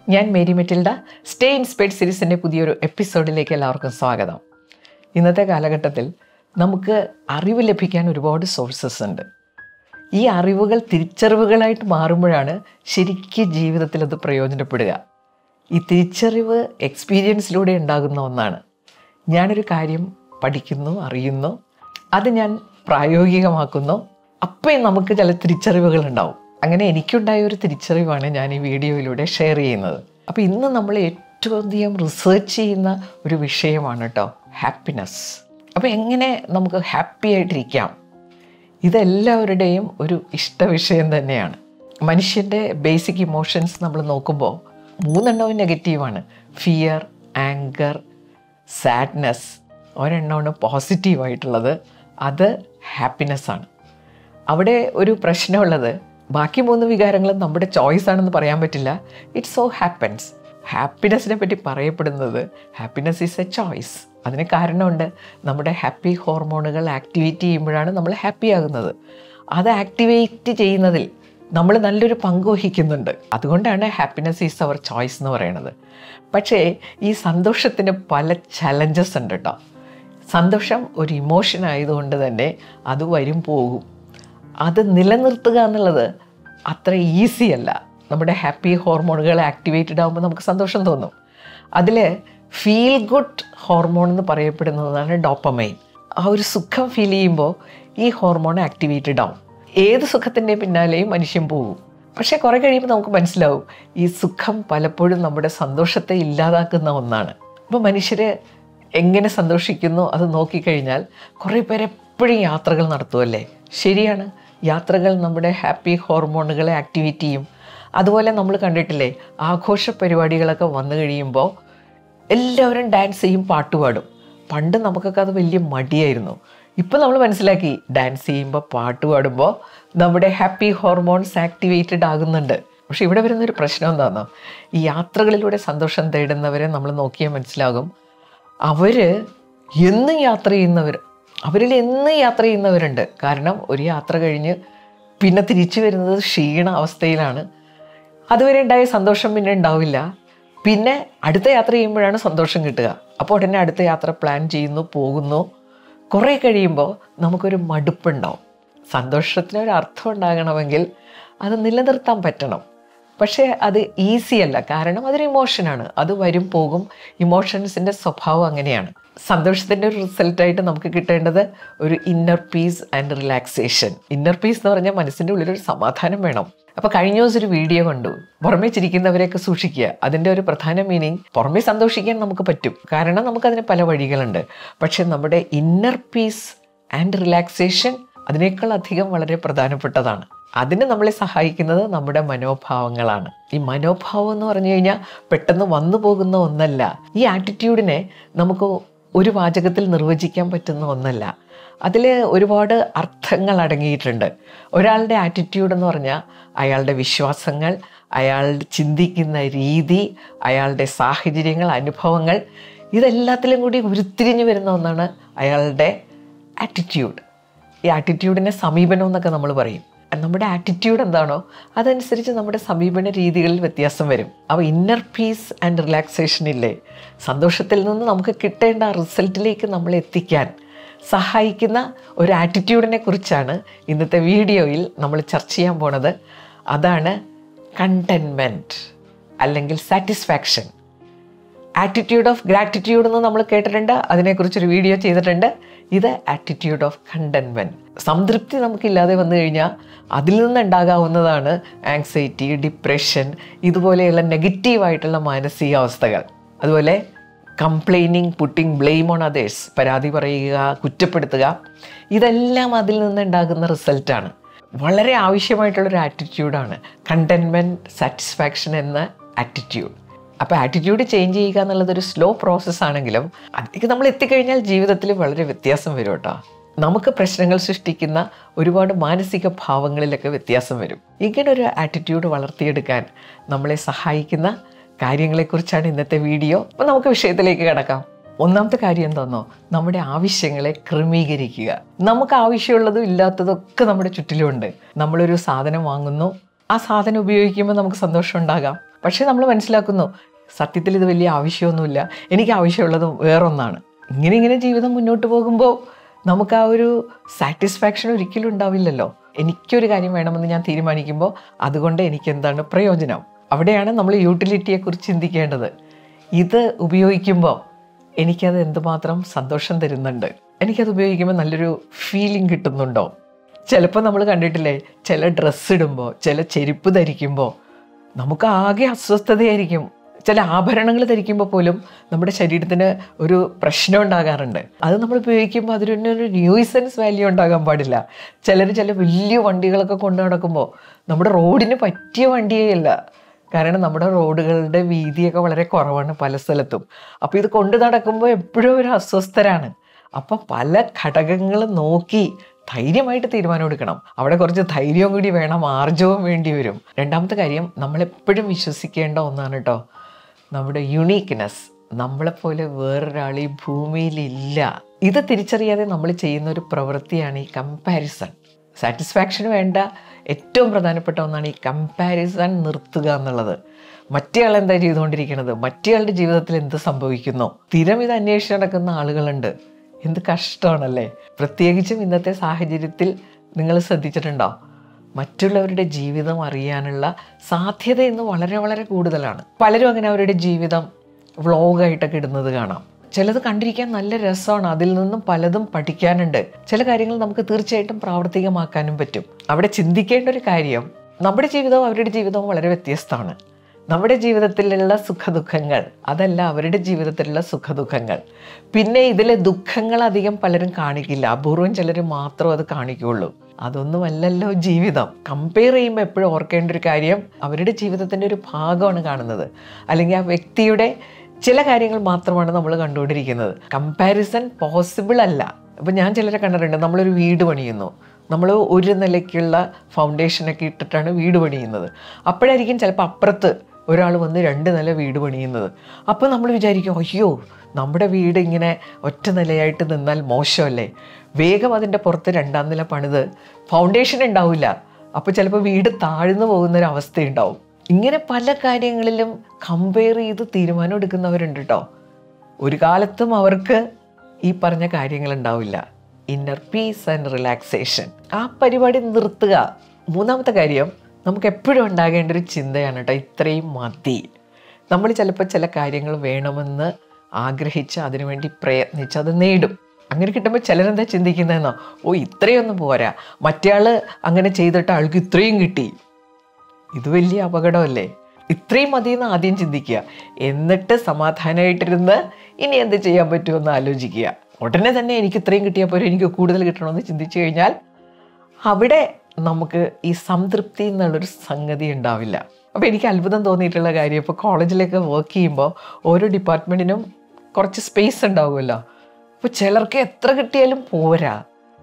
ഞാൻ Mary Metilda stay inspired സീരീസിൻ്റെ പുതിയൊരു എപ്പിസോഡിലേക്ക് എല്ലാവർക്കും സ്വാഗതം ഇന്നത്തെ കാലഘട്ടത്തിൽ നമുക്ക് അറിവ് ലഭിക്കാൻ ഒരുപാട് സോഴ്സസ് ഉണ്ട് ഈ അറിവുകൾ തിരിച്ചറിവുകളായിട്ട് മാറുമ്പോഴാണ് ശരിക്കും ജീവിതത്തിൽ അത് പ്രയോജനപ്പെടുക ഈ തിരിച്ചറിവ് എക്സ്പീരിയൻസിലൂടെ ഉണ്ടാകുന്ന ഒന്നാണ് ഞാനൊരു കാര്യം പഠിക്കുന്നു അറിയുന്നു അത് ഞാൻ പ്രായോഗികമാക്കുന്നു അപ്പം നമുക്ക് ചില തിരിച്ചറിവുകൾ ഉണ്ടാവും അങ്ങനെ എനിക്കുണ്ടായ ഒരു തിരിച്ചറിവാണ് ഞാൻ ഈ വീഡിയോയിലൂടെ ഷെയർ ചെയ്യുന്നത് അപ്പോൾ ഇന്ന് നമ്മൾ ഏറ്റവും അധികം റിസർച്ച് ചെയ്യുന്ന ഒരു വിഷയമാണ് കേട്ടോ ഹാപ്പിനെസ് അപ്പോൾ എങ്ങനെ നമുക്ക് ഹാപ്പി ആയിട്ടിരിക്കാം ഇതെല്ലാവരുടെയും ഒരു ഇഷ്ട വിഷയം തന്നെയാണ് മനുഷ്യൻ്റെ ബേസിക് ഇമോഷൻസ് നമ്മൾ നോക്കുമ്പോൾ മൂന്നെണ്ണവും നെഗറ്റീവാണ് ഫിയർ ആങ്കർ സാഡ്നെസ് ഒരെണ്ണമാണ് പോസിറ്റീവായിട്ടുള്ളത് അത് ഹാപ്പിനെസ് ആണ് അവിടെ ഒരു പ്രശ്നമുള്ളത് ബാക്കി മൂന്ന് വികാരങ്ങളും നമ്മുടെ ചോയ്സ് ആണെന്ന് പറയാൻ പറ്റില്ല ഇറ്റ്സ് സോ ഹാപ്പൻസ് ഹാപ്പിനെസ്സിനെ പറ്റി പറയപ്പെടുന്നത് ഹാപ്പിനെസ് ഈസ് എ ചോയ്സ് അതിന് കാരണമുണ്ട് നമ്മുടെ ഹാപ്പി ഹോർമോണുകൾ ആക്ടിവേറ്റ് ചെയ്യുമ്പോഴാണ് നമ്മൾ ഹാപ്പി ആകുന്നത് അത് ആക്ടിവേറ്റ് ചെയ്യുന്നതിൽ നമ്മൾ നല്ലൊരു പങ്ക് വഹിക്കുന്നുണ്ട് അതുകൊണ്ടാണ് ഹാപ്പിനെസ് ഈസ് അവർ ചോയ്സ് എന്ന് പറയുന്നത് പക്ഷേ ഈ സന്തോഷത്തിന് പല ചലഞ്ചസ് ഉണ്ട് കേട്ടോ സന്തോഷം ഒരു ഇമോഷൻ ആയതുകൊണ്ട് തന്നെ അത് വരും പോകും അത് നിലനിർത്തുക എന്നുള്ളത് അത്ര ഈസി അല്ല നമ്മുടെ ഹാപ്പി ഹോർമോണുകൾ ആക്ടിവേറ്റഡ് ആകുമ്പോൾ നമുക്ക് സന്തോഷം തോന്നും അതിൽ ഫീൽ ഗുഡ് ഹോർമോൺ എന്ന് പറയപ്പെടുന്നതാണ് ഡോപ്പമൈൻ ആ ഒരു സുഖം ഫീൽ ചെയ്യുമ്പോൾ ഈ ഹോർമോൺ ആക്ടിവേറ്റഡ് ആവും ഏത് സുഖത്തിൻ്റെ പിന്നാലെയും മനുഷ്യൻ പോകും പക്ഷേ കുറേ കഴിയുമ്പോൾ നമുക്ക് മനസ്സിലാവും ഈ സുഖം പലപ്പോഴും നമ്മുടെ സന്തോഷത്തെ ഇല്ലാതാക്കുന്ന ഒന്നാണ് അപ്പോൾ മനുഷ്യർ എങ്ങനെ സന്തോഷിക്കുന്നു അത് നോക്കിക്കഴിഞ്ഞാൽ കുറേ പേര് എപ്പോഴും യാത്രകൾ നടത്തുമല്ലേ ശരിയാണ് യാത്രകൾ നമ്മുടെ ഹാപ്പി ഹോർമോണുകളെ ആക്ടിവേറ്റ് ചെയ്യും അതുപോലെ നമ്മൾ കണ്ടിട്ടില്ലേ ആഘോഷ പരിപാടികളൊക്കെ വന്നു കഴിയുമ്പോൾ എല്ലാവരും ഡാൻസ് ചെയ്യും പാട്ട് പാടും പണ്ട് നമുക്കൊക്കെ അത് വലിയ മടിയായിരുന്നു ഇപ്പം നമ്മൾ മനസ്സിലാക്കി ഡാൻസ് ചെയ്യുമ്പോൾ പാട്ട് പാടുമ്പോൾ നമ്മുടെ ഹാപ്പി ഹോർമോൺസ് ആക്ടിവേറ്റഡ് ആകുന്നുണ്ട് പക്ഷെ ഇവിടെ വരുന്നൊരു പ്രശ്നം എന്താണെന്നോ ഈ യാത്രകളിലൂടെ സന്തോഷം തേടുന്നവരെ നമ്മൾ നോക്കിയാൽ മനസ്സിലാകും അവർ എന്നും യാത്ര ചെയ്യുന്നവർ അവരിൽ എന്നും യാത്ര ചെയ്യുന്നവരുണ്ട് കാരണം ഒരു യാത്ര കഴിഞ്ഞ് പിന്നെ തിരിച്ചു വരുന്നത് ക്ഷീണ അവസ്ഥയിലാണ് അതുവരെ ഉണ്ടായ സന്തോഷം പിന്നെ ഉണ്ടാവില്ല പിന്നെ അടുത്ത യാത്ര ചെയ്യുമ്പോഴാണ് സന്തോഷം കിട്ടുക അപ്പോൾ ഉടനെ അടുത്ത യാത്ര പ്ലാൻ ചെയ്യുന്നു പോകുന്നു കുറേ കഴിയുമ്പോൾ നമുക്കൊരു മടുപ്പുണ്ടാവും സന്തോഷത്തിന് ഒരു അർത്ഥം ഉണ്ടാകണമെങ്കിൽ അത് നിലനിർത്താൻ പറ്റണം പക്ഷേ അത് ഈസി അല്ല കാരണം അതൊരു ഇമോഷനാണ് അത് വരും പോകും ഇമോഷൻസിൻ്റെ സ്വഭാവം അങ്ങനെയാണ് സന്തോഷത്തിൻ്റെ ഒരു റിസൾട്ടായിട്ട് നമുക്ക് കിട്ടേണ്ടത് ഒരു inner peace and relaxation inner peace എന്ന് പറഞ്ഞാൽ മനസ്സിൻ്റെ ഉള്ളിലൊരു സമാധാനം വേണം അപ്പോൾ കഴിഞ്ഞ ദിവസം ഒരു വീഡിയോ കണ്ടു പുറമേ ചിരിക്കുന്നവരെയൊക്കെ സൂക്ഷിക്കുക അതിൻ്റെ ഒരു പ്രധാന മീനിങ് പുറമേ സന്തോഷിക്കാൻ നമുക്ക് പറ്റും കാരണം നമുക്കതിന് പല വഴികളുണ്ട് പക്ഷേ നമ്മുടെ ഇന്നർ പീസ് ആൻഡ് റിലാക്സേഷൻ അതിനേക്കാൾ അധികം വളരെ പ്രധാനപ്പെട്ടതാണ് അതിന് നമ്മളെ സഹായിക്കുന്നത് നമ്മുടെ മനോഭാവങ്ങളാണ് ഈ മനോഭാവം എന്ന് പറഞ്ഞു കഴിഞ്ഞാൽ പെട്ടെന്ന് വന്നു പോകുന്ന ഒന്നല്ല ഈ ആറ്റിറ്റ്യൂഡിനെ നമുക്ക് ഒരു വാചകത്തിൽ നിർവചിക്കാൻ പറ്റുന്ന ഒന്നല്ല അതിൽ ഒരുപാട് അർത്ഥങ്ങൾ അടങ്ങിയിട്ടുണ്ട് ഒരാളുടെ ആറ്റിറ്റ്യൂഡ് എന്ന് പറഞ്ഞാൽ അയാളുടെ വിശ്വാസങ്ങൾ അയാൾ ചിന്തിക്കുന്ന രീതി അയാളുടെ സാഹചര്യങ്ങൾ അനുഭവങ്ങൾ ഇതെല്ലാത്തിലും കൂടി ഉരുത്തിരിഞ്ഞു വരുന്ന ഒന്നാണ് അയാളുടെ ആറ്റിറ്റ്യൂഡ് ഈ ആറ്റിറ്റ്യൂഡിനെ സമീപനം എന്നൊക്കെ നമ്മൾ പറയും നമ്മുടെ ആറ്റിറ്റ്യൂഡ് എന്താണോ അതനുസരിച്ച് നമ്മുടെ സമീപന രീതികളിൽ വ്യത്യാസം വരും അപ്പോൾ ഇന്നർ പീസ് ആൻഡ് റിലാക്സേഷൻ ഇല്ലേ സന്തോഷത്തിൽ നിന്ന് നമുക്ക് കിട്ടേണ്ട ആ റിസൾട്ടിലേക്ക് നമ്മൾ എത്തിക്കാൻ സഹായിക്കുന്ന ഒരു ആറ്റിറ്റ്യൂഡിനെ കുറിച്ചാണ് ഇന്നത്തെ വീഡിയോയിൽ നമ്മൾ ചർച്ച ചെയ്യാൻ പോണത് അതാണ് കണ്ടൻമെൻറ്റ് അല്ലെങ്കിൽ സാറ്റിസ്ഫാക്ഷൻ ആറ്റിറ്റ്യൂഡ് ഓഫ് ഗ്രാറ്റിറ്റ്യൂഡ് എന്ന് നമ്മൾ കേട്ടിട്ടുണ്ട് അതിനെക്കുറിച്ചൊരു വീഡിയോ ചെയ്തിട്ടുണ്ട് ഇത് ആറ്റിറ്റ്യൂഡ് ഓഫ് കണ്ടൻമെൻറ്റ് സംതൃപ്തി നമുക്കില്ലാതെ വന്നു കഴിഞ്ഞാൽ അതിൽ നിന്നുണ്ടാകാവുന്നതാണ് ആങ്സൈറ്റി ഡിപ്രഷൻ ഇതുപോലെയുള്ള നെഗറ്റീവായിട്ടുള്ള മാനസികാവസ്ഥകൾ അതുപോലെ complaining putting blame on others പരാതി പറയുക കുറ്റപ്പെടുത്തുക ഇതെല്ലാം അതിൽ നിന്നുണ്ടാകുന്ന റിസൾട്ടാണ് വളരെ ആവശ്യമായിട്ടുള്ളൊരു ആറ്റിറ്റ്യൂഡാണ് കണ്ടൻമെൻറ്റ് സാറ്റിസ്ഫാക്ഷൻ എന്ന ആറ്റിറ്റ്യൂഡ് അപ്പോൾ ആറ്റിറ്റ്യൂഡ് ചേഞ്ച് ചെയ്യുക എന്നുള്ളത് ഒരു സ്ലോ പ്രോസസ്സ് ആണെങ്കിലും അതിലേക്ക് നമ്മൾ എത്തിക്കഴിഞ്ഞാൽ ജീവിതത്തിൽ വളരെ വ്യത്യാസം വരും കേട്ടോ നമുക്ക് പ്രശ്നങ്ങൾ സൃഷ്ടിക്കുന്ന ഒരുപാട് മാനസിക ഭാവങ്ങളിലൊക്കെ വ്യത്യാസം വരും ഇങ്ങനെ ഒരു ആറ്റിറ്റ്യൂഡ് വളർത്തിയെടുക്കാൻ നമ്മളെ സഹായിക്കുന്ന കാര്യങ്ങളെക്കുറിച്ചാണ് ഇന്നത്തെ വീഡിയോ അപ്പോൾ നമുക്ക് വിഷയത്തിലേക്ക് കിടക്കാം ഒന്നാമത്തെ കാര്യം എന്താണെന്നോ നമ്മുടെ ആവശ്യങ്ങളെ ക്രമീകരിക്കുക നമുക്ക് ആവശ്യമുള്ളതും ഇല്ലാത്തതും ഒക്കെ നമ്മുടെ ചുറ്റിലുമുണ്ട് നമ്മളൊരു സാധനം വാങ്ങുന്നു ആ സാധനം ഉപയോഗിക്കുമ്പോൾ നമുക്ക് സന്തോഷം ഉണ്ടാകാം പക്ഷേ നമ്മൾ മനസ്സിലാക്കുന്നു സത്യത്തിൽ ഇത് വലിയ ആവശ്യമൊന്നുമില്ല എനിക്ക് ആവശ്യമുള്ളത് വേറൊന്നാണ് ഇങ്ങനെ ഇങ്ങനെ ജീവിതം മുന്നോട്ട് പോകുമ്പോൾ നമുക്ക് ആ ഒരു സാറ്റിസ്ഫാക്ഷൻ ഒരിക്കലും ഉണ്ടാവില്ലല്ലോ എനിക്കൊരു കാര്യം വേണമെന്ന് ഞാൻ തീരുമാനിക്കുമ്പോൾ അതുകൊണ്ട് എനിക്ക് എന്താണ് പ്രയോജനം അവിടെയാണ് നമ്മൾ യൂട്ടിലിറ്റിയെക്കുറിച്ച് ചിന്തിക്കേണ്ടത് ഇത് ഉപയോഗിക്കുമ്പോൾ എനിക്കത് എന്തുമാത്രം സന്തോഷം തരുന്നുണ്ട് എനിക്കത് ഉപയോഗിക്കുമ്പോൾ നല്ലൊരു ഫീലിംഗ് കിട്ടുന്നുണ്ടോ ചിലപ്പോൾ നമ്മൾ കണ്ടിട്ടില്ലേ ചില ഡ്രസ്സ് ഇടുമ്പോൾ ചില ചെരുപ്പ് ധരിക്കുമ്പോൾ നമുക്ക് ആകെ അസ്വസ്ഥതയായിരിക്കും ചില ആഭരണങ്ങൾ ധരിക്കുമ്പോൾ പോലും നമ്മുടെ ശരീരത്തിന് ഒരു പ്രശ്നം ഉണ്ടാകാറുണ്ട് അത് നമ്മൾ ഉപയോഗിക്കുമ്പോൾ അതിനൊരു ന്യൂസൻസ് വാല്യൂ ഉണ്ടാകാൻ പാടില്ല ചിലർ ചില വലിയ വണ്ടികളൊക്കെ കൊണ്ടു നടക്കുമ്പോൾ നമ്മുടെ റോഡിന് പറ്റിയ വണ്ടിയേ അല്ല കാരണം നമ്മുടെ റോഡുകളുടെ വീതിയൊക്കെ വളരെ കുറവാണ് പല സ്ഥലത്തും അപ്പോൾ ഇത് കൊണ്ടു നടക്കുമ്പോൾ എപ്പോഴും ഒരു അസ്വസ്ഥരാണ് അപ്പം പല ഘടകങ്ങൾ നോക്കി ധൈര്യമായിട്ട് തീരുമാനം എടുക്കണം അവിടെ കുറച്ച് ധൈര്യവും കൂടി വേണം ആർജവും വേണ്ടി വരും രണ്ടാമത്തെ കാര്യം നമ്മളെപ്പോഴും വിശ്വസിക്കേണ്ട ഒന്നാണ് കേട്ടോ നമ്മുടെ യുണീക്ക്നെസ് നമ്മളെപ്പോലെ വേറൊരാൾ ഈ ഭൂമിയിലില്ല ഇത് തിരിച്ചറിയാതെ നമ്മൾ ചെയ്യുന്ന ഒരു പ്രവൃത്തിയാണ് ഈ കമ്പാരിസൺ സാറ്റിസ്ഫാക്ഷന് വേണ്ട ഏറ്റവും പ്രധാനപ്പെട്ട ഒന്നാണ് ഈ കമ്പാരിസൺ നിർത്തുക എന്നുള്ളത് മറ്റേയാൾ എന്താ ചെയ്തുകൊണ്ടിരിക്കുന്നത് മറ്റേയാളുടെ ജീവിതത്തിൽ എന്ത് സംഭവിക്കുന്നു സ്ഥിരം ഇത് അന്വേഷിച്ച് നടക്കുന്ന ആളുകളുണ്ട് എന്ത് കഷ്ടമാണല്ലേ പ്രത്യേകിച്ചും ഇന്നത്തെ സാഹചര്യത്തിൽ നിങ്ങൾ ശ്രദ്ധിച്ചിട്ടുണ്ടോ മറ്റുള്ളവരുടെ ജീവിതം അറിയാനുള്ള സാധ്യത ഇന്ന് വളരെ വളരെ കൂടുതലാണ് പലരും അങ്ങനെ അവരുടെ ജീവിതം വ്ളോഗായിട്ടൊക്കെ ഇടുന്നത് കാണാം ചിലത് കണ്ടിരിക്കാൻ നല്ല രസമാണ് അതിൽ നിന്നും പലതും പഠിക്കാനുണ്ട് ചില കാര്യങ്ങൾ നമുക്ക് തീർച്ചയായിട്ടും പ്രാവർത്തികമാക്കാനും പറ്റും അവിടെ ചിന്തിക്കേണ്ട ഒരു കാര്യം നമ്മുടെ ജീവിതവും അവരുടെ ജീവിതവും വളരെ വ്യത്യസ്തമാണ് നമ്മുടെ ജീവിതത്തിലുള്ള സുഖദുഃഖങ്ങൾ അതല്ല അവരുടെ ജീവിതത്തിലുള്ള സുഖദുഃഖങ്ങൾ പിന്നെ ഇതിലെ ദുഃഖങ്ങൾ അധികം പലരും കാണിക്കില്ല അപൂർവം ചിലർ മാത്രം അത് കാണിക്കുകയുള്ളൂ അതൊന്നുമല്ലല്ലോ ജീവിതം കമ്പയർ ചെയ്യുമ്പോൾ എപ്പോഴും ഓർക്കേണ്ട ഒരു കാര്യം അവരുടെ ജീവിതത്തിൻ്റെ ഒരു ഭാഗമാണ് കാണുന്നത് അല്ലെങ്കിൽ ആ വ്യക്തിയുടെ ചില കാര്യങ്ങൾ മാത്രമാണ് നമ്മൾ കണ്ടുകൊണ്ടിരിക്കുന്നത് കമ്പാരിസൺ പോസിബിൾ അല്ല ഇപ്പം ഞാൻ ചിലരെ കണ്ടിട്ടുണ്ട് നമ്മളൊരു വീട് പണിയുന്നു നമ്മൾ ഒരു നിലയ്ക്കുള്ള ഫൗണ്ടേഷനൊക്കെ ഇട്ടിട്ടാണ് വീട് പണിയുന്നത് അപ്പോഴായിരിക്കും ചിലപ്പോൾ അപ്പുറത്ത് ഒരാൾ വന്ന് രണ്ട് നില വീട് പണിയുന്നത് അപ്പോൾ നമ്മൾ വിചാരിക്കും അയ്യോ നമ്മുടെ വീട് ഇങ്ങനെ ഒറ്റ നിലയായിട്ട് നിന്നാൽ മോശമല്ലേ വേഗം അതിൻ്റെ പുറത്ത് രണ്ടാം നില പണിത് ഫൗണ്ടേഷൻ ഉണ്ടാവില്ല അപ്പോൾ ചിലപ്പോൾ വീട് താഴ്ന്നു പോകുന്നൊരവസ്ഥയുണ്ടാവും ഇങ്ങനെ പല കാര്യങ്ങളിലും കമ്പയർ ചെയ്ത് തീരുമാനം എടുക്കുന്നവരുണ്ട് കേട്ടോ ഒരു കാലത്തും അവർക്ക് ഈ പറഞ്ഞ കാര്യങ്ങൾ ഉണ്ടാവില്ല ഇന്നർ പീസ് ആൻഡ് റിലാക്സേഷൻ ആ പരിപാടി നിർത്തുക മൂന്നാമത്തെ കാര്യം നമുക്ക് എപ്പോഴും ഉണ്ടാകേണ്ട ഒരു ചിന്തയാണ് കേട്ടോ ഇത്രയും മതി നമ്മൾ ചിലപ്പോൾ ചില കാര്യങ്ങൾ വേണമെന്ന് ആഗ്രഹിച്ച് അതിനുവേണ്ടി പ്രയത്നിച്ച് അത് നേടും അങ്ങനെ കിട്ടുമ്പോൾ ചിലരെന്താ ചിന്തിക്കുന്നതെന്നോ ഓ ഇത്രയൊന്നും പോരാ മറ്റേയാൾ അങ്ങനെ ചെയ്തിട്ട് ആൾക്ക് ഇത്രയും കിട്ടി ഇത് വലിയ അപകടമല്ലേ ഇത്രയും മതി എന്ന് ആദ്യം ചിന്തിക്കുക എന്നിട്ട് സമാധാനമായിട്ടിരുന്ന് ഇനി എന്ത് ചെയ്യാൻ പറ്റുമെന്ന് ആലോചിക്കുക ഉടനെ തന്നെ എനിക്ക് ഇത്രയും കിട്ടിയാൽ പോലും എനിക്ക് കൂടുതൽ കിട്ടണമെന്ന് ചിന്തിച്ചു കഴിഞ്ഞാൽ അവിടെ നമുക്ക് ഈ സംതൃപ്തി എന്നുള്ളൊരു സംഗതി ഉണ്ടാവില്ല അപ്പോൾ എനിക്ക് അത്ഭുതം തോന്നിയിട്ടുള്ള കാര്യം ഇപ്പോൾ കോളേജിലൊക്കെ വർക്ക് ചെയ്യുമ്പോൾ ഓരോ ഡിപ്പാർട്ട്മെൻറ്റിനും കുറച്ച് സ്പേസ് ഉണ്ടാവുമല്ലോ അപ്പോൾ ചിലർക്ക് എത്ര കിട്ടിയാലും പോരാ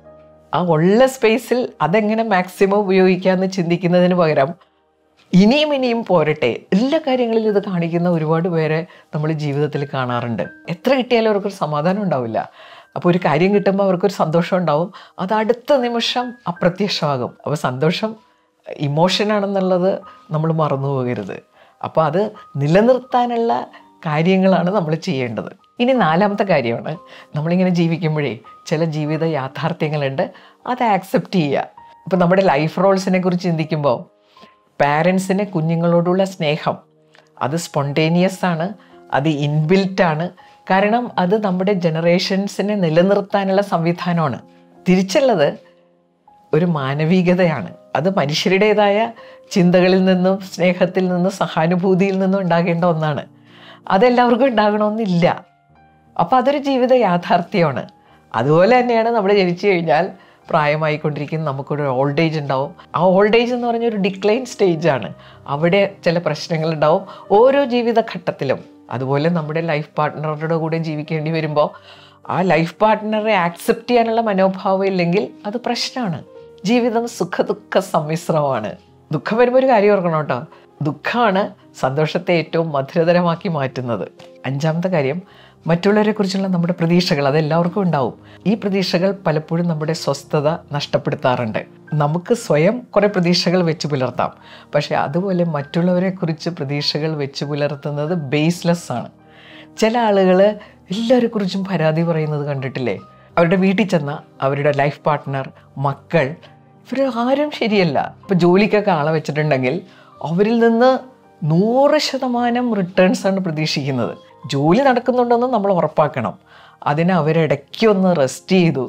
ആ ഉള്ള സ്പേസിൽ അതെങ്ങനെ മാക്സിമം ഉപയോഗിക്കാമെന്ന് ചിന്തിക്കുന്നതിന് പകരം ഇനിയും ഇനിയും പോരട്ടെ എല്ലാ കാര്യങ്ങളിലും ഇത് കാണിക്കുന്ന ഒരുപാട് പേരെ നമ്മൾ ജീവിതത്തിൽ കാണാറുണ്ട് എത്ര കിട്ടിയാലും അവർക്കൊരു സമാധാനം ഉണ്ടാവില്ല അപ്പോൾ ഒരു കാര്യം കിട്ടുമ്പോൾ അവർക്കൊരു സന്തോഷം ഉണ്ടാവും അത് അടുത്ത നിമിഷം അപ്രത്യക്ഷമാകും അപ്പോൾ സന്തോഷം ഇമോഷനാണെന്നുള്ളത് നമ്മൾ മറന്നു പോകരുത് അപ്പോൾ അത് നിലനിർത്താനുള്ള കാര്യങ്ങളാണ് നമ്മൾ ചെയ്യേണ്ടത് ഇനി നാലാമത്തെ കാര്യമാണ് നമ്മളിങ്ങനെ ജീവിക്കുമ്പോഴേ ചില ജീവിത യാഥാർത്ഥ്യങ്ങളുണ്ട് അത് ആക്സെപ്റ്റ് ചെയ്യുക ഇപ്പോൾ നമ്മുടെ ലൈഫ് റോൾസിനെ കുറിച്ച് ചിന്തിക്കുമ്പോൾ പാരൻസിന് കുഞ്ഞുങ്ങളോടുള്ള സ്നേഹം അത് സ്പോണ്ടേനിയസ് ആണ് അത് ഇൻബിൽറ്റ് ആണ് കാരണം അത് നമ്മുടെ ജനറേഷൻസിനെ നിലനിർത്താനുള്ള സംവിധാനമാണ് തിരിച്ചുള്ളത് ഒരു മാനവികതയാണ് അത് മനുഷ്യരുടേതായ ചിന്തകളിൽ നിന്നും സ്നേഹത്തിൽ നിന്നും സഹാനുഭൂതിയിൽ നിന്നും ഉണ്ടാകേണ്ട ഒന്നാണ് അതെല്ലാവർക്കും ഉണ്ടാകണമെന്നില്ല അപ്പോൾ അതൊരു ജീവിത യാഥാർത്ഥ്യമാണ് അതുപോലെ തന്നെയാണ് നമ്മൾ ജനിച്ചു കഴിഞ്ഞാൽ പ്രായമായിക്കൊണ്ടിരിക്കുന്ന നമുക്കൊരു ഓൾഡ് ഏജ് ഉണ്ടാവും ആ ഓൾഡ് ഏജ് എന്ന് പറഞ്ഞ ഒരു ഡിക്ലൈൻ സ്റ്റേജ് ആണ് അവിടെ ചില പ്രശ്നങ്ങളുണ്ടാവും ഓരോ ജീവിതഘട്ടത്തിലും അതുപോലെ നമ്മുടെ ലൈഫ് പാർട്ട്ണറുടെ കൂടെ ജീവിക്കേണ്ടി വരുമ്പോൾ ആ ലൈഫ് പാർട്ട്ണറെ ആക്സെപ്റ്റ് ചെയ്യാനുള്ള മനോഭാവം ഇല്ലെങ്കിൽ അത് പ്രശ്നമാണ് ജീവിതം സുഖദുഃഖ സമ്മിശ്രമാണ് ദുഃഖം വരുമ്പോൾ ഒരു കാര്യം ഓർക്കണം കേട്ടോ ദുഃഖമാണ് സന്തോഷത്തെ ഏറ്റവും മധുരതരമാക്കി മാറ്റുന്നത് അഞ്ചാമത്തെ കാര്യം മറ്റുള്ളവരെ കുറിച്ചുള്ള നമ്മുടെ പ്രതീക്ഷകൾ അതെല്ലാവർക്കും ഉണ്ടാവും ഈ പ്രതീക്ഷകൾ പലപ്പോഴും നമ്മുടെ സ്വസ്ഥത നഷ്ടപ്പെടുത്താറുണ്ട് നമുക്ക് സ്വയം കുറേ പ്രതീക്ഷകൾ വെച്ച് പുലർത്താം പക്ഷേ അതുപോലെ മറ്റുള്ളവരെ കുറിച്ച് പ്രതീക്ഷകൾ വെച്ച് പുലർത്തുന്നത് ബേസ്ലെസ് ആണ് ചില ആളുകൾ എല്ലാവരെ കുറിച്ചും പരാതി പറയുന്നത് കണ്ടിട്ടില്ലേ അവരുടെ വീട്ടിൽ ചെന്ന അവരുടെ ലൈഫ് പാർട്ട്ണർ മക്കൾ ഇവർ ആരും ശരിയല്ല ഇപ്പം ജോലിക്കൊക്കെ ആളെ വെച്ചിട്ടുണ്ടെങ്കിൽ അവരിൽ നിന്ന് നൂറ് ശതമാനം റിട്ടേൺസ് ആണ് പ്രതീക്ഷിക്കുന്നത് ജോലി നടക്കുന്നുണ്ടെന്ന് നമ്മൾ ഉറപ്പാക്കണം അതിന് അവരിടയ്ക്ക് ഒന്ന് റെസ്റ്റ് ചെയ്തു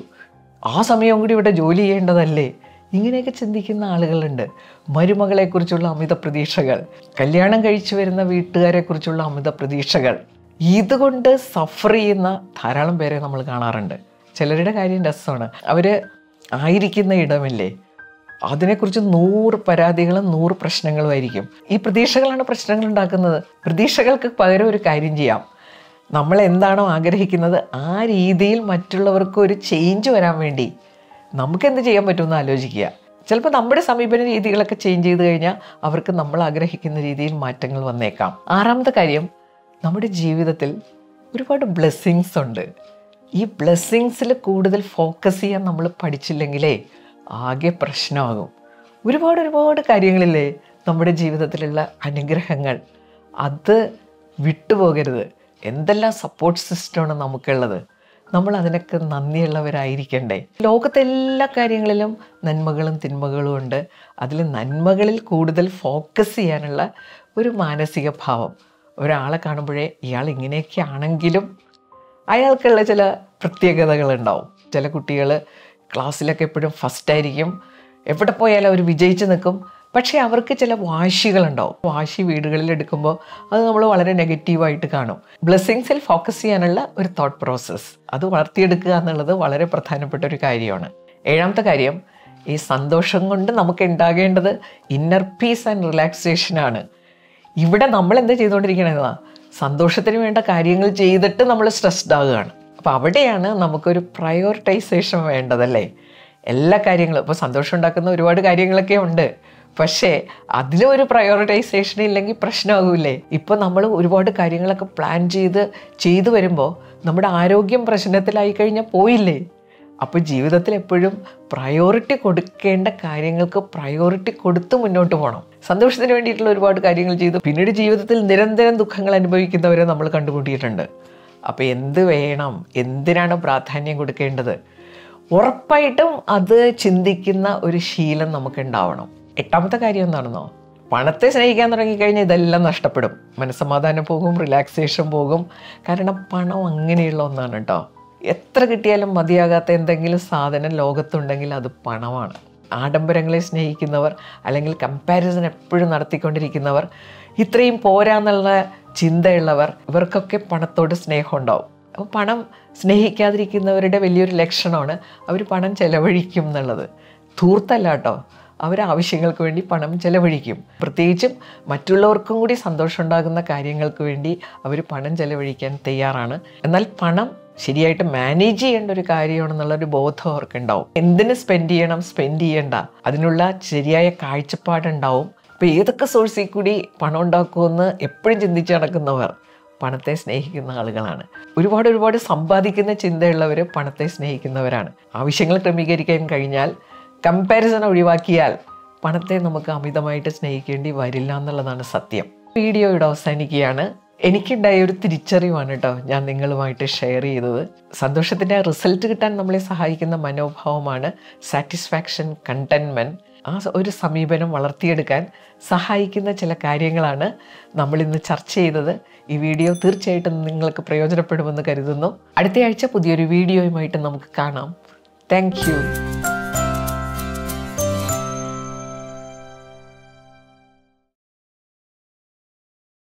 ആ സമയം കൂടി ഇവിടെ ജോലി ചെയ്യേണ്ടതല്ലേ ഇങ്ങനെയൊക്കെ ചിന്തിക്കുന്ന ആളുകളുണ്ട് മരുമകളെക്കുറിച്ചുള്ള അമിത പ്രതീക്ഷകൾ കല്യാണം കഴിച്ചു വരുന്ന വീട്ടുകാരെക്കുറിച്ചുള്ള അമിത പ്രതീക്ഷകൾ ഇതുകൊണ്ട് സഫർ ചെയ്യുന്ന ധാരാളം പേരെ നമ്മൾ കാണാറുണ്ട് ചിലരുടെ കാര്യം രസമാണ് അവർ ആയിരിക്കുന്ന ഇടമില്ലേ അതിനെക്കുറിച്ച് നൂറ് പരാതികളും നൂറ് പ്രശ്നങ്ങളും ആയിരിക്കും ഈ പ്രതീക്ഷകളാണ് പ്രശ്നങ്ങൾ ഉണ്ടാക്കുന്നത് പ്രതീക്ഷകൾക്ക് പകരം ഒരു കാര്യം ചെയ്യാം നമ്മൾ എന്താണോ ആഗ്രഹിക്കുന്നത് ആ രീതിയിൽ മറ്റുള്ളവർക്ക് ഒരു ചേഞ്ച് വരാൻ വേണ്ടി നമുക്ക് എന്ത് ചെയ്യാൻ പറ്റുമെന്ന് ആലോചിക്കുക ചിലപ്പോൾ നമ്മുടെ സമീപന രീതികളൊക്കെ ചേഞ്ച് ചെയ്ത് കഴിഞ്ഞാൽ അവർക്ക് നമ്മൾ ആഗ്രഹിക്കുന്ന രീതിയിൽ മാറ്റങ്ങൾ വന്നേക്കാം ആറാമത്തെ കാര്യം നമ്മുടെ ജീവിതത്തിൽ ഒരുപാട് ബ്ലെസ്സിങ്സ് ഉണ്ട് ഈ ബ്ലെസ്സിങ്സിൽ കൂടുതൽ ഫോക്കസ് ചെയ്യാൻ നമ്മൾ പഠിച്ചില്ലെങ്കിലേ ആകെ പ്രശ്നമാകും ഒരുപാട് ഒരുപാട് കാര്യങ്ങളില്ലേ നമ്മുടെ ജീവിതത്തിലുള്ള അനുഗ്രഹങ്ങൾ അത് വിട്ടുപോകരുത് എന്തെല്ലാം സപ്പോർട്ട് സിസ്റ്റമാണ് നമുക്കുള്ളത് നമ്മൾ അതിനൊക്കെ നന്ദിയുള്ളവരായിരിക്കണ്ടേ ലോകത്തെ എല്ലാ കാര്യങ്ങളിലും നന്മകളും തിന്മകളും ഉണ്ട് അതിൽ നന്മകളിൽ കൂടുതൽ ഫോക്കസ് ചെയ്യാനുള്ള ഒരു മാനസിക ഭാവം ഒരാളെ കാണുമ്പോഴേ ഇയാൾ ഇങ്ങനെയൊക്കെ ആണെങ്കിലും അയാൾക്കുള്ള ചില പ്രത്യേകതകളുണ്ടാവും ചില കുട്ടികൾ ക്ലാസ്സിലൊക്കെ എപ്പോഴും ഫസ്റ്റ് ആയിരിക്കും എവിടെ പോയാലും അവർ വിജയിച്ച് നിൽക്കും പക്ഷേ അവർക്ക് ചില വാശികളുണ്ടാവും വാശി വീടുകളിൽ എടുക്കുമ്പോൾ അത് നമ്മൾ വളരെ നെഗറ്റീവായിട്ട് കാണും ബ്ലെസ്സിങ്സിൽ ഫോക്കസ് ചെയ്യാനുള്ള ഒരു തോട്ട് പ്രോസസ്സ് അത് വളർത്തിയെടുക്കുക എന്നുള്ളത് വളരെ പ്രധാനപ്പെട്ട ഒരു കാര്യമാണ് ഏഴാമത്തെ കാര്യം ഈ സന്തോഷം കൊണ്ട് നമുക്ക് ഉണ്ടാകേണ്ടത് ഇന്നർ പീസ് ആൻഡ് റിലാക്സേഷനാണ് ഇവിടെ നമ്മൾ എന്താ ചെയ്തുകൊണ്ടിരിക്കണതാ സന്തോഷത്തിന് വേണ്ട കാര്യങ്ങൾ ചെയ്തിട്ട് നമ്മൾ സ്ട്രെസ്ഡ് ആകുകയാണ് അപ്പോൾ അവിടെയാണ് നമുക്കൊരു പ്രയോറിറ്റൈസേഷൻ വേണ്ടതല്ലേ എല്ലാ കാര്യങ്ങളും ഇപ്പോൾ സന്തോഷം ഉണ്ടാക്കുന്ന ഒരുപാട് കാര്യങ്ങളൊക്കെ ഉണ്ട് പക്ഷേ അതിലും ഒരു പ്രയോറിറ്റൈസേഷൻ ഇല്ലെങ്കിൽ പ്രശ്നമാകൂലേ ഇപ്പോൾ നമ്മൾ ഒരുപാട് കാര്യങ്ങളൊക്കെ പ്ലാൻ ചെയ്ത് ചെയ്തു വരുമ്പോൾ നമ്മുടെ ആരോഗ്യം പ്രശ്നത്തിലായി കഴിഞ്ഞാൽ പോയില്ലേ അപ്പോൾ ജീവിതത്തിൽ എപ്പോഴും പ്രയോറിറ്റി കൊടുക്കേണ്ട കാര്യങ്ങൾക്ക് പ്രയോറിറ്റി കൊടുത്ത് മുന്നോട്ട് പോകണം സന്തോഷത്തിന് വേണ്ടിയിട്ടുള്ള ഒരുപാട് കാര്യങ്ങൾ ചെയ്തു പിന്നീട് ജീവിതത്തിൽ നിരന്തരം ദുഃഖങ്ങൾ അനുഭവിക്കുന്നവരെ നമ്മൾ കണ്ടുമുട്ടിയിട്ടുണ്ട് അപ്പോൾ എന്ത് വേണം എന്തിനാണ് പ്രാധാന്യം കൊടുക്കേണ്ടത് ഉറപ്പായിട്ടും അത് ചിന്തിക്കുന്ന ഒരു ശീലം നമുക്ക് ഉണ്ടാവണം എട്ടാമത്തെ കാര്യം എന്താണെന്നോ പണത്തെ സ്നേഹിക്കാൻ തുടങ്ങിക്കഴിഞ്ഞാൽ ഇതെല്ലാം നഷ്ടപ്പെടും മനസ്സമാധാനം പോകും റിലാക്സേഷൻ പോകും കാരണം പണം അങ്ങനെയുള്ള ഒന്നാണ് കേട്ടോ എത്ര കിട്ടിയാലും മതിയാകാത്ത എന്തെങ്കിലും സാധനം ലോകത്തുണ്ടെങ്കിൽ അത് പണമാണ് ആഡംബരങ്ങളെ സ്നേഹിക്കുന്നവർ അല്ലെങ്കിൽ കമ്പാരിസൺ എപ്പോഴും നടത്തിക്കൊണ്ടിരിക്കുന്നവർ ഇത്രയും പോരാന്നുള്ള ചിന്തയുള്ളവർ ഇവർക്കൊക്കെ പണത്തോട് സ്നേഹം ഉണ്ടാവും അപ്പോൾ പണം സ്നേഹിക്കാതിരിക്കുന്നവരുടെ വലിയൊരു ലക്ഷണമാണ് അവർ പണം ചെലവഴിക്കും എന്നുള്ളത് ധൂർത്തല്ല കേട്ടോ അവർ ആവശ്യങ്ങൾക്ക് വേണ്ടി പണം ചെലവഴിക്കും പ്രത്യേകിച്ചും മറ്റുള്ളവർക്കും കൂടി സന്തോഷം ഉണ്ടാകുന്ന കാര്യങ്ങൾക്ക് വേണ്ടി അവർ പണം ചെലവഴിക്കാൻ തയ്യാറാണ് എന്നാൽ പണം ശരിയായിട്ട് മാനേജ് ചെയ്യേണ്ട ഒരു കാര്യമാണെന്നുള്ളൊരു ബോധം അവർക്കുണ്ടാവും എന്തിന് സ്പെൻഡ് ചെയ്യണം സ്പെൻഡ് ചെയ്യണ്ട അതിനുള്ള ശരിയായ കാഴ്ചപ്പാടുണ്ടാവും അപ്പോൾ ഏതൊക്കെ സോഴ്സിൽ കൂടി പണം ഉണ്ടാക്കുമെന്ന് എപ്പോഴും ചിന്തിച്ച് നടക്കുന്നവർ പണത്തെ സ്നേഹിക്കുന്ന ആളുകളാണ് ഒരുപാട് ഒരുപാട് സമ്പാദിക്കുന്ന ചിന്തയുള്ളവർ പണത്തെ സ്നേഹിക്കുന്നവരാണ് ആവശ്യങ്ങൾ ക്രമീകരിക്കാൻ കഴിഞ്ഞാൽ കമ്പാരിസൺ ഒഴിവാക്കിയാൽ പണത്തെ നമുക്ക് അമിതമായിട്ട് സ്നേഹിക്കേണ്ടി വരില്ല എന്നുള്ളതാണ് സത്യം വീഡിയോ ഇവിടെ അവസാനിക്കുകയാണ് എനിക്കുണ്ടായ ഒരു തിരിച്ചറിവാണ് കേട്ടോ ഞാൻ നിങ്ങളുമായിട്ട് ഷെയർ ചെയ്തത് സന്തോഷത്തിൻ്റെ റിസൾട്ട് കിട്ടാൻ നമ്മളെ സഹായിക്കുന്ന മനോഭാവമാണ് സാറ്റിസ്ഫാക്ഷൻ കണ്ടൻമെൻറ്റ് ആ ഒരു സമീപനം വളർത്തിയെടുക്കാൻ സഹായിക്കുന്ന ചില കാര്യങ്ങളാണ് നമ്മൾ ഇന്ന് ചർച്ച ചെയ്തത് ഈ വീഡിയോ തീർച്ചയായിട്ടും നിങ്ങൾക്ക് പ്രയോജനപ്പെടുമെന്ന് കരുതുന്നു അടുത്ത ആഴ്ച പുതിയൊരു വീഡിയോയുമായിട്ട് നമുക്ക് കാണാം താങ്ക്